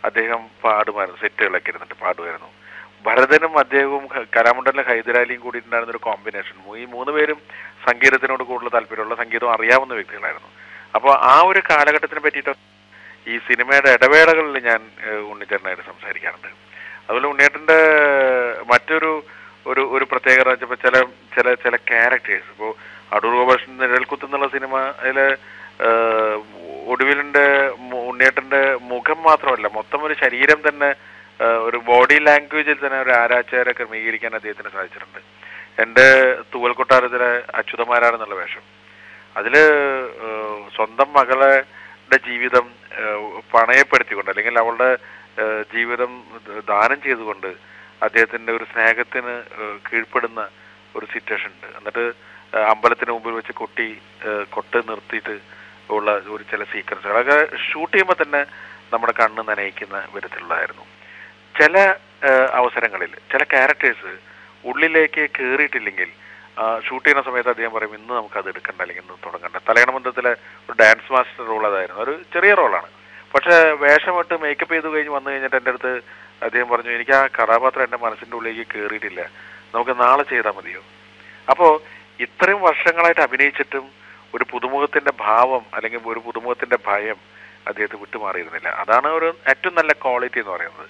അദ്ദേഹം പാടുമായിരുന്നു സെറ്റുകളൊക്കെ ഇരുന്നിട്ട് പാടുമായിരുന്നു ഭരതനും അദ്ദേഹവും ഹ- കലാമണ്ഡലിലെ ഹൈദരാലിയും കൂടി ഉണ്ടായിരുന്ന ഒരു കോമ്പിനേഷൻ ഈ മൂന്ന് പേരും സംഗീതത്തിനോട് കൂടുതൽ താല്പര്യമുള്ള സംഗീതം അറിയാവുന്ന വ്യക്തികളായിരുന്നു അപ്പോൾ ആ ഒരു കാലഘട്ടത്തിനെ പറ്റിയിട്ട് ഈ സിനിമയുടെ ഇടവേളകളിൽ ഞാൻ ഏഹ്, ഉണ്ണിച്ചേട്ടനായിട്ട് സംസാരിക്കാറുണ്ട് അതുപോലെ ഉണ്ണിയേട്ടൻ്റെ മറ്റൊരു ഒരു ഒരു പ്രത്യേകത വെച്ചപ്പോൾ ചില ചില ചില ക്യാരക്ടേഴ്സ് ഇപ്പോൾ അടൂർ ഗോപാലകൃഷ്ണൻ നിഴൽക്കുത്ത് എന്നുള്ള സിനിമയിലെ ഏഹ്, ഒടുവിലിന്റെ മു- ഉണ്ണിയേട്ടന്റെ മുഖം മാത്രമല്ല മൊത്തം ഒരു ശരീരം തന്നെ ഏഹ്, ഒരു ബോഡി ലാംഗ്വേജിൽ തന്നെ ഒരു ആരാച്ചാരെ ക്രമീകരിക്കാൻ അദ്ദേഹത്തിന് സാധിച്ചിട്ടുണ്ട് എൻ്റെ തൂവൽ കൊട്ടാരത്തിലെ അച്യുതമാരാണെന്നുള്ള വേഷം അതില് ഏഹ്, സ്വന്തം മകളുടെ ജീവിതം ഏഹ്, പണയപ്പെടുത്തിക്കൊണ്ട് അല്ലെങ്കിൽ അവളുടെ ഏഹ്, ജീവിതം ദാനം ചെയ്തുകൊണ്ട് അദ്ദേഹത്തിന്റെ ഒരു സ്നേഹത്തിന് ഏഹ്, കീഴ്പ്പെടുന്ന ഒരു സിറ്റുവേഷൻ ഉണ്ട് എന്നിട്ട് ഏഹ്, അമ്പലത്തിന് മുമ്പിൽ വെച്ച് കൊട്ടി ഏഹ്, കൊട്ട് നിർത്തിയിട്ട് ഉള്ള ഒരു ചില സീക്വൻസുകൾ അതൊക്കെ ഷൂട്ട് ചെയ്യുമ്പോൾ തന്നെ നമ്മുടെ കണ്ണ് നനയിക്കുന്ന വിധത്തിലുള്ളതായിരുന്നു ചില ഏഹ്, അവസരങ്ങളിൽ ചില ക്യാരക്ടേഴ്സ് ഉള്ളിലേക്ക് കയറിയിട്ടില്ലെങ്കിൽ ഷൂട്ട് ചെയ്യുന്ന സമയത്ത് അദ്ദേഹം പറയും ഇന്ന് നമുക്ക് അത് എടുക്കണ്ട അല്ലെങ്കിൽ ഇന്ന് തുടങ്ങണ്ട തലയണബന്ധത്തിലെ ഒരു ഡാൻസ് മാസ്റ്റർ റോൾ അതായിരുന്നു ഒരു ചെറിയ റോളാണ് പക്ഷെ വേഷമിട്ട് മേക്കപ്പ് ചെയ്ത് കഴിഞ്ഞ് വന്നു കഴിഞ്ഞിട്ട് എൻ്റെ അടുത്ത് അദ്ദേഹം പറഞ്ഞു എനിക്ക് ആ കഥാപാത്രം എൻ്റെ മനസ്സിൻ്റെ ഉള്ളിലേക്ക് കയറിയിട്ടില്ല നമുക്ക് നാളെ ചെയ്താൽ മതിയോ അപ്പോൾ ഇത്രയും വർഷങ്ങളായിട്ട് അഭിനയിച്ചിട്ടും ഒരു പുതുമുഖത്തിന്റെ ഭാവം അല്ലെങ്കിൽ ഒരു പുതുമുഖത്തിന്റെ ഭയം അദ്ദേഹത്തെ വിട്ടുമാറിയിരുന്നില്ല അതാണ് ഒരു ഏറ്റവും നല്ല ക്വാളിറ്റി എന്ന് പറയുന്നത്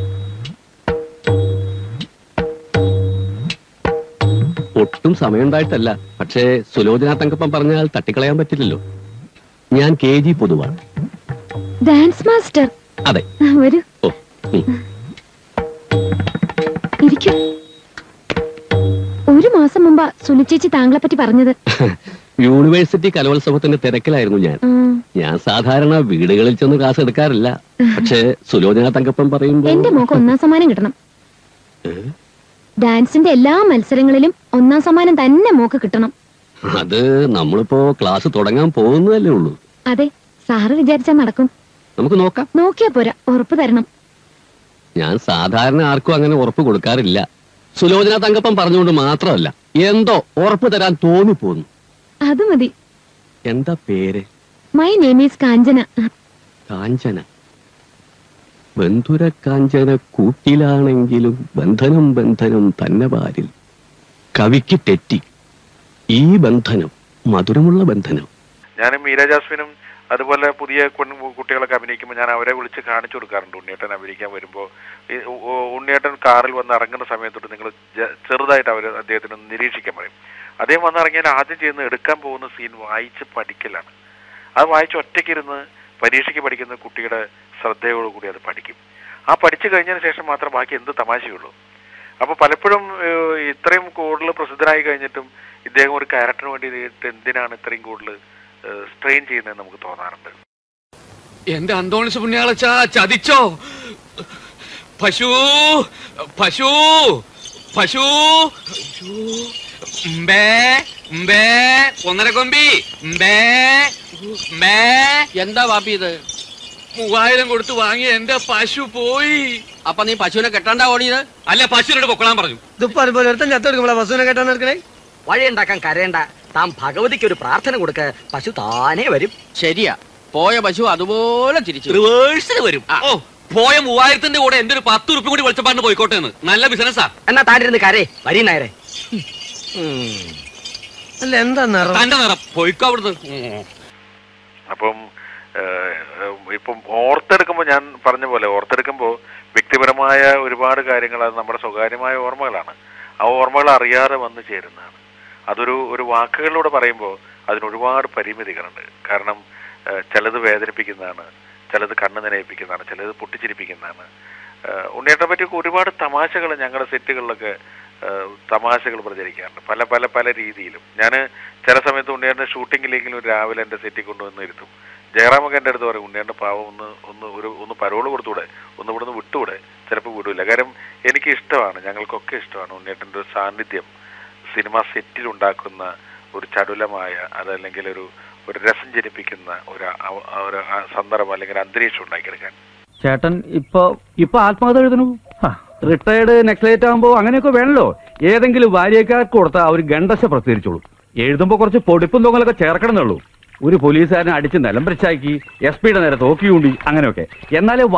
ഒട്ടും സമയമുണ്ടായിട്ടല്ല പക്ഷേ സുലോചന തങ്കപ്പം പറഞ്ഞാൽ തട്ടിക്കളയാൻ പറ്റില്ലല്ലോ ഞാൻ കെ ജി പൊതുവാണ് ഡാൻസ് മാസ്റ്റർ അതെ ആ, വരൂ ഓ ഉം. ഇരിക്കൂ ഒരു മാസം മുമ്പാ സുനിച്ചേച്ചി താങ്കളെ പറ്റി പറഞ്ഞത് യൂണിവേഴ്സിറ്റി കലോത്സവത്തിന്റെ തിരക്കിലായിരുന്നു ഞാൻ ആ, ഞാൻ സാധാരണ വീടുകളിൽ ചെന്ന് ക്ലാസ് എടുക്കാറില്ല പക്ഷേ സുലോചന തങ്കപ്പം പറയുമ്പോ എന്റെ മോക്ക് ഒന്നാം സമ്മാനം കിട്ടണം ഏ? ഡാൻസിന്റെ എല്ലാ മത്സരങ്ങളിലും ഒന്നാം സമ്മാനം തന്നെ മോക്ക് കിട്ടണം അത് നമ്മളിപ്പോ ക്ലാസ് തുടങ്ങാൻ പോകുന്നതല്ലേ ഉള്ളൂ അതെ സാറ് വിചാരിച്ചാ നടക്കും നമുക്ക് നോക്കാം നോക്കിയാ പോരാ ഉറപ്പ് തരണം ഞാൻ സാധാരണ ആർക്കും അങ്ങനെ ഉറപ്പ് കൊടുക്കാറില്ല സുലോചന തങ്കപ്പം പറഞ്ഞുകൊണ്ട് മാത്രമല്ല എന്തോ ഉറപ്പ് തരാൻ തോന്നിപ്പോന്നു അത് മതി എന്താ പേര് മൈ നെയിം ഈസ് കാഞ്ചന കാഞ്ചന ബന്ധുര കാഞ്ചന കൂട്ടിലാണെങ്കിലും ബന്ധനം ബന്ധനം തന്നെ പാരിൽ കവിക്ക് തെറ്റി ഈ ബന്ധനം മധുരമുള്ള ബന്ധനം ഞാൻ മീര ജാസ്മിനും അതുപോലെ പുതിയ പെൺ കുട്ടികളൊക്കെ അഭിനയിക്കുമ്പോൾ ഞാൻ അവരെ വിളിച്ച് കാണിച്ചു കൊടുക്കാറുണ്ട് ഉണ്ണിയേട്ടൻ അഭിനയിക്കാൻ വരുമ്പോൾ ഉണ്ണിയേട്ടൻ കാറിൽ വന്ന് ഇറങ്ങുന്ന സമയത്തൊട്ട് നിങ്ങൾ ചെറുതായിട്ട് അവർ അദ്ദേഹത്തിന് ഒന്ന് നിരീക്ഷിക്കാൻ പറയും അദ്ദേഹം വന്ന് ഇറങ്ങിയാൽ ആദ്യം ചെയ്യുന്ന എടുക്കാൻ പോകുന്ന സീൻ വായിച്ച് പഠിക്കലാണ് അത് വായിച്ച് ഒറ്റയ്ക്കിരുന്ന് പരീക്ഷയ്ക്ക് പഠിക്കുന്ന കുട്ടിയുടെ ശ്രദ്ധയോടുകൂടി അത് പഠിക്കും ആ പഠിച്ചു കഴിഞ്ഞതിന് ശേഷം മാത്രം ബാക്കി എന്ത് തമാശയുള്ളൂ അപ്പൊ പലപ്പോഴും ഏഹ്, ഇത്രയും കൂടുതൽ പ്രസിദ്ധനായി കഴിഞ്ഞിട്ടും ഇദ്ദേഹം ഒരു ക്യാരക്ടറിന് വേണ്ടി ഇത് എന്തിനാണ് ഇത്രയും കൂടുതൽ സ്ട്രെയിൻ ചെയ്യുന്നത് നമുക്ക് തോന്നാറുണ്ട് എന്റെ അന്തോണിസ് പുണ്യാളച്ച ചതിച്ചോ പശു പശു പശു അയ്യോ. ഉമ്പേ ഉമ്പേ ഒന്നര കൊമ്പി ഉമ്പേ ഉമ്പേ എന്താ വാപ്പി ഇത് മൂവായിരം കൊടുത്ത് വാങ്ങിയ എന്റെ പശു പോയി അപ്പൊ നീ പശുവിനെ കെട്ടാണ്ടാ ഓടിയത് അല്ല പശുവിനോട് പൊക്കളാൻ പറഞ്ഞു ഇതിപ്പോ അതുപോലെ ഒരുത്തൻ ചത്തെടുക്കുമ്പോഴാ ബസ്സുവിനെ കേട്ടാ നിൽക്കണേ വഴിയുണ്ടാക്കാൻ കരയണ്ട താൻ ഭഗവതിക്ക് ഒരു പ്രാർത്ഥന കൊടുക്ക പശു താനേ വരും ശരിയാ പോയ പശു അതുപോലെ തിരിച്ചു റിവേഴ്സിൽ വരും ഓ പോയ മൂവായിരത്തിന്റെ കൂടെ എന്റെ ഒരു പത്ത് ഉറുപ്പ് കൂടി വെളിച്ചപ്പാടിന് പോയിക്കോട്ടെ എന്ന് നല്ല ബിസിനസ്സാ എന്നാ താനിരുന്ന് കരേ വരി നായരെ അല്ല എന്താ നിറം തന്റെ നിറം പോയിക്കോ അവിടുന്ന് ഉം. അപ്പം ഏഹ്, ഏഹ്, ഇപ്പം ഓർത്തെടുക്കുമ്പോൾ ഞാൻ പറഞ്ഞ പോലെ ഓർത്തെടുക്കുമ്പോൾ വ്യക്തിപരമായ ഒരുപാട് കാര്യങ്ങൾ അത് നമ്മുടെ സ്വകാര്യമായ ഓർമ്മകളാണ് ആ ഓർമ്മകൾ അറിയാതെ വന്നു ചേരുന്നതാണ് അതൊരു ഒരു വാക്കുകളിലൂടെ പറയുമ്പോൾ അതിന് ഒരുപാട് പരിമിതികളുണ്ട് കാരണം ഏഹ്, ചിലത് വേദനിപ്പിക്കുന്നതാണ് ചിലത് കണ്ണ് നനയിപ്പിക്കുന്നതാണ് ചിലത് പൊട്ടിച്ചിരിപ്പിക്കുന്നതാണ് ഏഹ്, ഉണ്ണിയേട്ടനെ പറ്റി ഒരുപാട് തമാശകൾ ഞങ്ങളുടെ സെറ്റുകളിലൊക്കെ ഏഹ്, തമാശകൾ പ്രചരിക്കാറുണ്ട് പല പല പല രീതിയിലും ഞാൻ ചില സമയത്ത് ഉണ്ണിയേട്ടൻ്റെ ഷൂട്ടിങ്ങിലെങ്കിലും രാവിലെ എൻ്റെ സെറ്റിൽ കൊണ്ടുവന്ന് ഇരുത്തും ജയറാമൊക്കെ എൻ്റെ അടുത്ത് പറയും ഉണ്ണിയേട്ടൻ്റെ പാവം ഒന്ന് ഒന്ന് ഒരു ഒന്ന് പരോള് കൊടുത്തൂടെ ഒന്ന് ഇവിടുന്ന് വിട്ടുകൂടെ ചിലപ്പോൾ വിടൂല കാര്യം എനിക്ക് ഇഷ്ടമാണ് ഞങ്ങൾക്കൊക്കെ ഇഷ്ടമാണ് ഉണ്ണിയേട്ടൻ്റെ ഒരു സാന്നിധ്യം സിനിമ സെറ്റിൽ ഉണ്ടാക്കുന്ന ഒരു ചടുലമായ അതല്ലെങ്കിൽ ഒരു ഒരു രസം ജനിപ്പിക്കുന്ന ഒരു അവ- ഒരു ആ സന്ദർഭം അല്ലെങ്കിൽ ഒരു അന്തരീക്ഷം ഉണ്ടാക്കിയെടുക്കാൻ ചേട്ടൻ ഇപ്പൊ ഇപ്പൊ ആത്മകഥ എഴുതണു റിട്ടയർഡ് നെക്ലേറ്റ് ആകുമ്പോ അങ്ങനെയൊക്കെ വേണല്ലോ ഏതെങ്കിലും വാര്യക്കാർക്ക് കൊടുത്താൽ അവർ ഗണ്ടശ പ്രസിദ്ധീകരിച്ചോളൂ എഴുതുമ്പോ കുറച്ച് പൊടിപ്പും തൊങ്ങലൊക്കെ ചേർക്കണമെന്നുള്ളൂ ഒരു പോലീസുകാരനെ അടിച്ച് നിലം പ്രച്ചാക്കി എസ് പിയുടെ നേരെ തോക്കിയൂണ്ടി അങ്ങനെയൊക്കെ എന്നാലേ